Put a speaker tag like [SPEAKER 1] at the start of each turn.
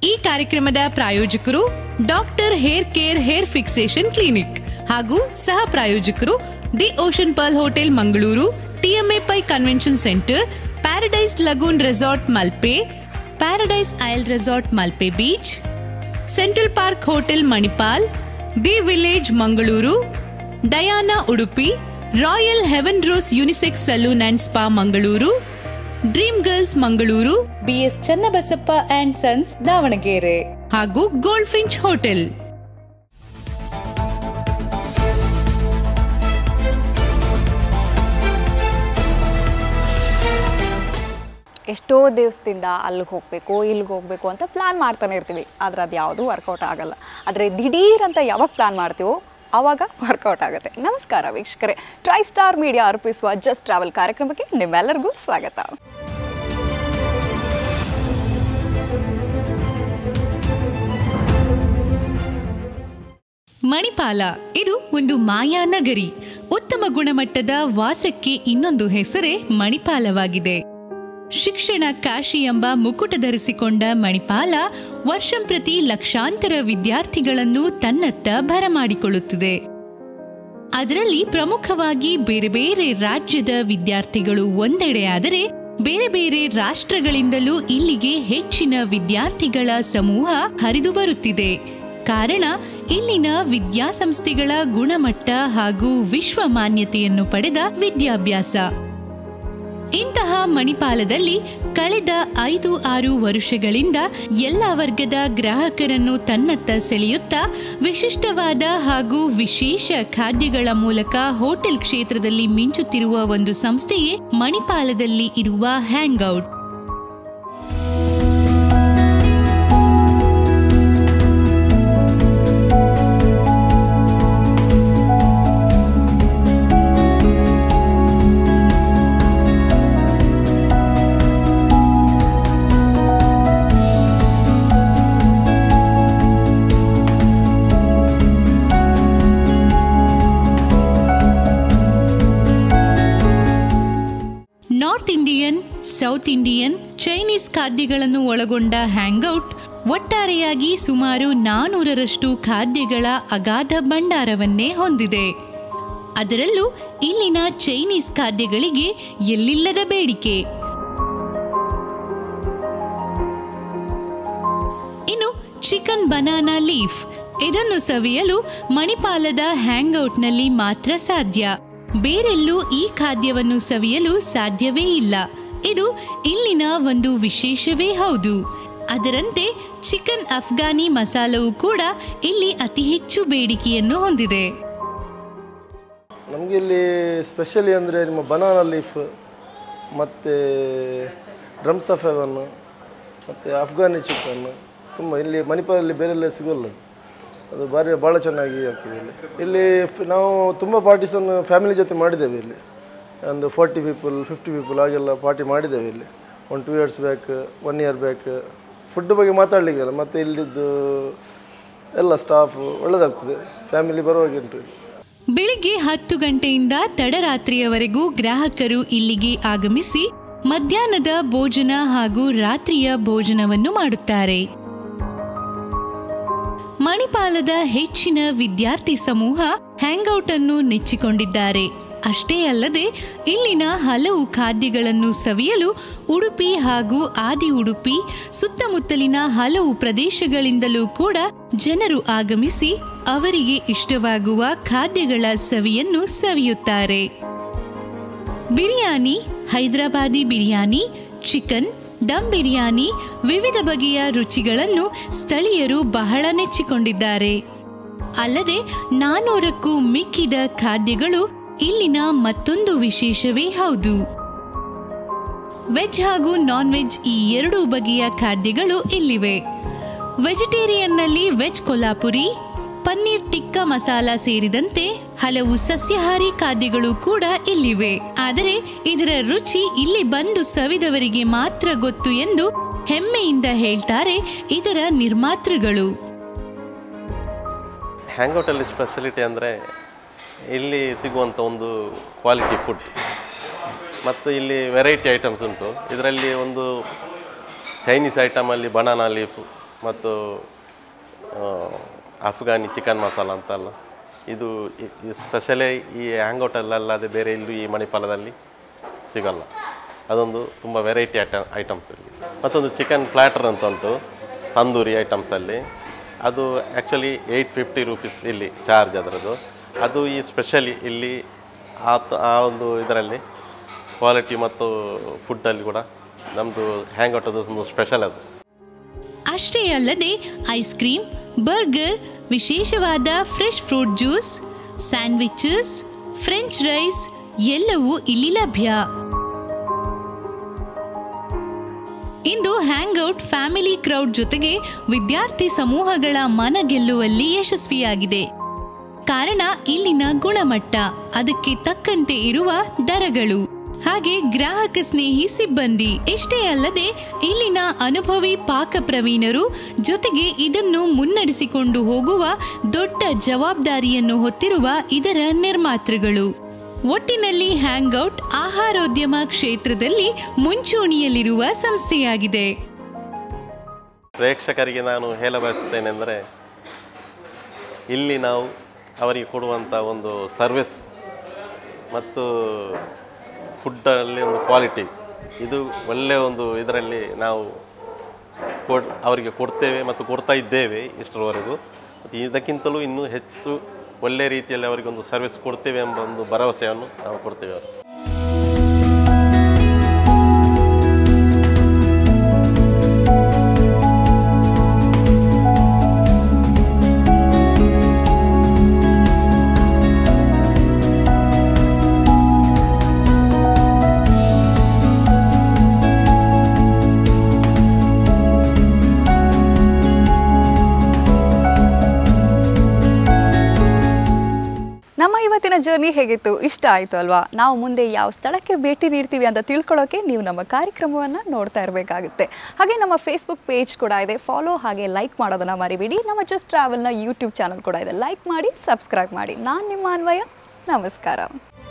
[SPEAKER 1] ಈ ಕಾರ್ಯಕ್ರಮದ ಪ್ರಾಯೋಜಕರು Doctor Hair Care Hair Fixation Clinic ಹಾಗೂ ಸಹ ಪ್ರಾಯೋಜಕರು The Ocean Pearl Hotel Mangaluru TMA Pai Convention Centre Paradise Lagoon Resort Malpe Paradise Isle Resort Malpe Beach Central Park Hotel Manipal The Village Mangaluru Diana Udupi Royal Heaven Rose Unisex Salon and Spa Mangaluru Dream Girls Mangaluru
[SPEAKER 2] BS Channabasappa and Sons Davanagere
[SPEAKER 1] ಹಾಗೂ Gold Finch hotel
[SPEAKER 3] ಎಷ್ಟೋ ದಿವಸದಿಂದ ಅಲ್ಲಿಗೆ ಹೋಗಬೇಕು ಇಲ್ಲಿಗೆ ಹೋಗಬೇಕು ಅಂತ plan ಮಾಡ್ತಾನೆ ಇರ್ತೀವಿ ಆದರೆ ಅದು ಯಾವುದೂ ವರ್ಕೌಟ್ ಆಗಲ್ಲ ಆದರೆ ದಿಢೀರ್ ಅಂತ ಯಾವಾಗ ಪ್ಲ್ಯಾನ್ ಮಾಡ್ತೀವೋ ಆವಾಗ ವರ್ಕೌಟ್ ಆಗುತ್ತೆ ನಮಸ್ಕಾರ ವೀಕ್ಷಕರೇ ಟ್ರೈ ಸ್ಟಾರ್ ಮೀಡಿಯಾ ಅರ್ಪಿಸುವ ಜಸ್ಟ್ ಟ್ರಾವೆಲ್ ಕಾರ್ಯಕ್ರಮಕ್ಕೆ ನಿಮ್ಮೆಲ್ಲರಿಗೂ ಸ್ವಾಗತ
[SPEAKER 1] ಮಣಿಪಾಲ ಇದು ಒಂದು ಮಾಯಾ ನಗರಿ ಉತ್ತಮ ಗುಣಮಟ್ಟದ ವಾಸಕ್ಕೆ ಇನ್ನೊಂದು ಹೆಸರೇ ಮಣಿಪಾಲವಾಗಿದೆ ಶಿಕ್ಷಣ ಕಾಶಿ ಎಂಬ ಮುಕುಟ ಧರಿಸಿಕೊಂಡ ಮಣಿಪಾಲ ವರ್ಷಂಪ್ರತಿ ಲಕ್ಷಾಂತರ ವಿದ್ಯಾರ್ಥಿಗಳನ್ನು ತನ್ನತ್ತ ಬರಮಾಡಿಕೊಳ್ಳುತ್ತಿದೆ ಅದರಲ್ಲಿ ಪ್ರಮುಖವಾಗಿ ಬೇರೆ ಬೇರೆ ರಾಜ್ಯದ ವಿದ್ಯಾರ್ಥಿಗಳು ಒಂದೆಡೆಯಾದರೆ ಬೇರೆ ಬೇರೆ ರಾಷ್ಟ್ರಗಳಿಂದಲೂ ಇಲ್ಲಿಗೆ ಹೆಚ್ಚಿನ ವಿದ್ಯಾರ್ಥಿಗಳ ಸಮೂಹ ಹರಿದು ಬರುತ್ತಿದೆ ಕಾರಣ ಇಲ್ಲಿನ ವಿದ್ಯಾಸಂಸ್ಥೆಗಳ ಗುಣಮಟ್ಟ ಹಾಗೂ ವಿಶ್ವ ಮಾನ್ಯತೆಯನ್ನು ಪಡೆದ ವಿದ್ಯಾಭ್ಯಾಸ ಇಂತಹ ಮಣಿಪಾಲದಲ್ಲಿ ಕಳೆದ ಐದು ಆರು ವರುಷಗಳಿಂದ ಎಲ್ಲ ವರ್ಗದ ಗ್ರಾಹಕರನ್ನು ತನ್ನತ್ತ ಸೆಳೆಯುತ್ತಾ ವಿಶಿಷ್ಟವಾದ ಹಾಗೂ ವಿಶೇಷ ಖಾದ್ಯಗಳ ಮೂಲಕ ಹೋಟೆಲ್ ಕ್ಷೇತ್ರದಲ್ಲಿ ಮಿಂಚುತ್ತಿರುವ ಒಂದು ಸಂಸ್ಥೆಯೇ ಮಣಿಪಾಲದಲ್ಲಿ ಇರುವ Hangout north Indian south Indian Chinese ಖಾದ್ಯಗಳನ್ನು ಒಳಗೊಂಡ ಹ್ಯಾಂಗ್ಔಟ್ ಒಟ್ಟಾರೆಯಾಗಿ ಸುಮಾರು ನಾನೂರರಷ್ಟು ಖಾದ್ಯಗಳ ಅಗಾಧ ಭಂಡಾರವನ್ನೇ ಹೊಂದಿದೆ ಅದರಲ್ಲೂ ಇಲ್ಲಿನ ಚೈನೀಸ್ ಖಾದ್ಯಗಳಿಗೆ ಎಲ್ಲಿಲ್ಲದ ಬೇಡಿಕೆ ಇನ್ನು ಚಿಕನ್ ಬನಾನಾ ಲೀಫ್ ಇದನ್ನು ಸವಿಯಲು ಮಣಿಪಾಲದ ಹ್ಯಾಂಗ್ಔಟ್ನಲ್ಲಿ ಮಾತ್ರ ಸಾಧ್ಯ ಬೇರೆಲ್ಲೂ ಈ ಖಾದ್ಯವನ್ನು ಸವಿಯಲು ಸಾಧ್ಯವೇ ಇಲ್ಲ ಇದು ಇಲ್ಲಿನ ಒಂದು ವಿಶೇಷವೇ ಹೌದು ಅದರಂತೆ ಚಿಕನ್ ಅಫ್ಘಾನಿ ಮಸಾಲವು ಕೂಡ ಇಲ್ಲಿ ಅತಿ ಹೆಚ್ಚು ಬೇಡಿಕೆಯನ್ನು ಹೊಂದಿದೆ
[SPEAKER 4] ನಮಗೆ ಇಲ್ಲಿ ಸ್ಪೆಷಲಿ ಅಂದರೆ ನಿಮ್ಮ ಬನಾನಾ ಲೀಫ್ ಮತ್ತು ಡ್ರಮ್ಸ್ ಆಫ್ ಹೆವನ್ ಮತ್ತು ಅಫ್ಘಾನಿ ಚಿಕನ್ ತುಂಬ ಇಲ್ಲಿ ಮಣಿಪಾಲಲ್ಲಿ ಬೇರೆಲ್ಲ ಸಿಗೋಲ್ಲ ಅದು. ಅದು ಭಾರಿ ಭಾಳ ಚೆನ್ನಾಗಿ ಆಗ್ತದೆ ಇಲ್ಲಿ ಇಲ್ಲಿ ಫ್- ನಾವು ತುಂಬ ಪಾರ್ಟೀಸನ್ನು ಫ್ಯಾಮಿಲಿ ಜೊತೆ ಮಾಡಿದ್ದೇವೆ ಇಲ್ಲಿ ಒಂದು ಫಾರ್ಟಿ ಪೀಪಲ್ ಫಿಫ್ಟಿ ಪೀಪಲ್ ಹಾಗೆಲ್ಲ ಪಾರ್ಟಿ ಮಾಡಿದ್ದೇವೆ ಇಲ್ಲಿ ಒಂದು two years back one year back food ಬಗ್ಗೆ ಮಾತಾಡಲಿಕ್ಕಿಲ್ಲ ಮತ್ತು ಇಲ್ಲಿದ್ದು ಎಲ್ಲ ಸ್ಟಾಫು ಒಳ್ಳೆಯದಾಗ್ತದೆ ಫ್ಯಾಮಿಲಿ ಬರುವಾಗೆ ಉಂಟು ಇಲ್ಲಿ
[SPEAKER 1] ಬೆಳಿಗ್ಗೆ ಹತ್ತು ಗಂಟೆಯಿಂದ ತಡರಾತ್ರಿಯವರೆಗೂ ಗ್ರಾಹಕರು ಇಲ್ಲಿಗೆ ಆಗಮಿಸಿ ಮಧ್ಯಾಹ್ನದ ಭೋಜನ ಹಾಗೂ ರಾತ್ರಿಯ ಭೋಜನವನ್ನು ಮಾಡುತ್ತಾರೆ ಮಣಿಪಾಲದ ಹೆಚ್ಚಿನ ವಿದ್ಯಾರ್ಥಿ ಸಮೂಹ ಹ್ಯಾಂಗ್ಔಟ್ ಅನ್ನು ನೆಚ್ಚಿಕೊಂಡಿದ್ದಾರೆ ಅಷ್ಟೇ ಅಲ್ಲದೆ ಇಲ್ಲಿನ ಹಲವು ಖಾದ್ಯಗಳನ್ನು ಸವಿಯಲು ಉಡುಪಿ ಹಾಗೂ ಆದಿ ಉಡುಪಿ ಸುತ್ತಮುತ್ತಲಿನ ಹಲವು ಪ್ರದೇಶಗಳಿಂದಲೂ ಕೂಡ ಜನರು ಆಗಮಿಸಿ ಅವರಿಗೆ ಇಷ್ಟವಾಗುವ ಖಾದ್ಯಗಳ ಸವಿಯನ್ನು ಸವಿಯುತ್ತಾರೆ ಬಿರಿಯಾನಿ ಹೈದರಾಬಾದಿ ಬಿರಿಯಾನಿ ಚಿಕನ್ ದಮ್ ಬಿರಿಯಾನಿ ವಿವಿಧ ಬಗೆಯ ರುಚಿಗಳನ್ನು ಸ್ಥಳೀಯರು ಬಹಳ ನೆಚ್ಚಿಕೊಂಡಿದ್ದಾರೆ ಅಲ್ಲದೆ ನಾನೂರಕ್ಕೂ ಮಿಕ್ಕಿದ ಖಾದ್ಯಗಳು ಇಲ್ಲಿನ ಮತ್ತೊಂದು ವಿಶೇಷವೇ ಹೌದು ವೆಜ್ ಹಾಗೂ ನಾನ್ ವೆಜ್ ಈ ಎರಡೂ ಬಗೆಯ ಖಾದ್ಯಗಳು ಇಲ್ಲಿವೆ ವೆಜಿಟೇರಿಯನ್ನಲ್ಲಿ ವೆಜ್ ಕೊಲ್ಹಾಪುರಿ ಪನ್ನೀರ್ ಟಿಕ್ಕ ಮಸಾಲ ಸೇರಿದಂತೆ ಹಲವು ಸಸ್ಯಾಹಾರಿ ಖಾದ್ಯಗಳು ಕೂಡ ಇಲ್ಲಿವೆ ಆದರೆ ಇದರ ರುಚಿ ಇಲ್ಲಿ ಬಂದು ಸವಿದವರಿಗೆ ಮಾತ್ರ ಗೊತ್ತು ಎಂದು ಹೆಮ್ಮೆಯಿಂದ ಹೇಳ್ತಾರೆ ಇದರ ನಿರ್ಮಾತೃಗಳು
[SPEAKER 5] ಹ್ಯಾಂಗ್ಔಟಲ್ಲಿ ಸ್ಪೆಷಲಿಟಿ ಅಂದರೆ ಇಲ್ಲಿ ಸಿಗುವಂಥ ಒಂದು ಕ್ವಾಲಿಟಿ ಫುಡ್ ಮತ್ತು ಇಲ್ಲಿ ವೆರೈಟಿ ಐಟಮ್ಸ್ ಉಂಟು ಇದರಲ್ಲಿ ಒಂದು ಚೈನೀಸ್ ಐಟಮಲ್ಲಿ ಬನಾನಾ ಲೀಫ್ ಮತ್ತು ಆ, ಅಫ್ಘಾನಿ ಚಿಕನ್ ಮಸಾಲ ಅಂತಲ್ಲ ಇದು ಇ- ಈ ಸ್ಪೆಷಲೇ ಈ ಹ್ಯಾಂಗ್ ಹೋಟೆಲಲ್ಲದೆ ಬೇರೆ ಎಲ್ಲೂ ಈ ಮಣಿಪಾಲದಲ್ಲಿ ಸಿಗಲ್ಲ ಅದೊಂದು ತುಂಬ ವೆರೈಟಿ ಐಟ ಐಟಮ್ಸ್ ಇಲ್ಲಿ ಮತ್ತೊಂದು ಚಿಕನ್ ಪ್ಲ್ಯಾಟರ್ ಅಂತ ಉಂಟು ತಂದೂರಿ ಐಟಮ್ಸಲ್ಲಿ ಅದು ಆ್ಯಕ್ಚುಲಿ ಏಯ್ಟ್ ಫಿಫ್ಟಿ ರುಪೀಸ್ ಇಲ್ಲಿ ಚಾರ್ಜ್ ಅದರದ್ದು ಅದು ಈ ಸ್ಪೆಷಲಿ ಇಲ್ಲಿ ಆ ತ- ಆ ಒಂದು ಇದರಲ್ಲಿ ಕ್ವಾಲಿಟಿ ಮತ್ತು ಫುಡ್ಡಲ್ಲಿ ಕೂಡ ನಮ್ಮದು ಹ್ಯಾಂಗ್ ಔಟದು ಒಂದು ಸ್ಪೆಷಲ್ ಅದು
[SPEAKER 1] ಅಷ್ಟೇ ಅಲ್ಲದೆ ಐಸ್ ಕ್ರೀಮ್ ಬರ್ಗರ್ ವಿಶೇಷವಾದ fresh fruit juice sandwiches French fries ಎಲ್ಲವೂ ಇಲ್ಲಿ ಲಭ್ಯ ಇಂದು ಹ್ಯಾಂಗ್ಔಟ್ ಫ್ಯಾಮಿಲಿ ಕ್ರೌಡ್ ಜೊತೆಗೆ ವಿದ್ಯಾರ್ಥಿ ಸಮೂಹಗಳ ಮನ ಗೆಲ್ಲುವಲ್ಲಿ ಯಶಸ್ವಿಯಾಗಿದೆ ಕಾರಣ ಇಲ್ಲಿನ ಗುಣಮಟ್ಟ ಅದಕ್ಕೆ ತಕ್ಕಂತೆ ಇರುವ ದರಗಳು ಹಾಗೆ ಗ್ರಾಹಕ ಸ್ನೇಹಿ ಸಿಬ್ಬಂದಿ ಇಷ್ಟೇ ಅಲ್ಲದೆ ಇಲ್ಲಿನ ಅನುಭವಿ ಪಾಕ ಪ್ರವೀಣರು ಜೊತೆಗೆ ಇದನ್ನು ಮುನ್ನಡೆಸಿಕೊಂಡು ಹೋಗುವ ದೊಡ್ಡ ಜವಾಬ್ದಾರಿಯನ್ನು ಹೊತ್ತಿರುವ ಇದರ ನಿರ್ಮಾತೃಗಳು ಒಟ್ಟಿನಲ್ಲಿ ಹ್ಯಾಂಗ್ಔಟ್ ಆಹಾರೋದ್ಯಮ ಕ್ಷೇತ್ರದಲ್ಲಿ ಮುಂಚೂಣಿಯಲ್ಲಿರುವ ಸಂಸ್ಥೆಯಾಗಿದೆ
[SPEAKER 5] ಪ್ರೇಕ್ಷಕರಿಗೆ ನಾನು ಹೇಳ ಬಯಸುತ್ತೇನೆಂದರೆ ಇಲ್ಲಿ ನಾವು ಅವರಿಗೆ ಕೊಡುವಂಥ ಒಂದು ಸರ್ವಿಸ್ ಮತ್ತು ಫುಡ್ಡಲ್ಲಿ ಒಂದು ಕ್ವಾಲಿಟಿ ಇದು ಒಳ್ಳೆಯ ಒಂದು ಇದರಲ್ಲಿ ನಾವು ಕೊಡ್ ಅವರಿಗೆ ಕೊಡ್ತೇವೆ ಮತ್ತು ಕೊಡ್ತಾ ಇದ್ದೇವೆ ಇಷ್ಟರವರೆಗೂ ಮತ್ತು ಇದಕ್ಕಿಂತಲೂ ಇನ್ನೂ ಹೆಚ್ಚು ಒಳ್ಳೆಯ ರೀತಿಯಲ್ಲಿ ಅವರಿಗೊಂದು ಸರ್ವಿಸ್ ಕೊಡ್ತೇವೆ ಎಂಬ ಒಂದು ಭರವಸೆಯನ್ನು ನಾವು ಕೊಡ್ತೇವೆ ಅವರು
[SPEAKER 3] ನಮ್ಮ ಇವತ್ತಿನ ಜರ್ನಿ ಹೇಗಿತ್ತು ಇಷ್ಟ ಆಯಿತು ಅಲ್ವಾ ನಾವು ಮುಂದೆ ಯಾವ ಸ್ಥಳಕ್ಕೆ ಭೇಟಿ ನೀಡ್ತೀವಿ ಅಂತ ತಿಳ್ಕೊಳ್ಳೋಕೆ ನೀವು ನಮ್ಮ ಕಾರ್ಯಕ್ರಮವನ್ನು ನೋಡ್ತಾ ಇರಬೇಕಾಗುತ್ತೆ ಹಾಗೆ ನಮ್ಮ ಫೇಸ್ಬುಕ್ ಪೇಜ್ ಕೂಡ ಇದೆ ಫಾಲೋ ಹಾಗೆ ಲೈಕ್ ಮಾಡೋದನ್ನು ಮರಿಬೇಡಿ ನಮ್ಮ ಜಸ್ಟ್ ಟ್ರಾವೆಲ್ನ ಯೂಟ್ಯೂಬ್ ಚಾನಲ್ ಕೂಡ ಇದೆ ಲೈಕ್ ಮಾಡಿ ಸಬ್ಸ್ಕ್ರೈಬ್ ಮಾಡಿ ನಾನು ನಿಮ್ಮ ಅನ್ವಯ ನಮಸ್ಕಾರ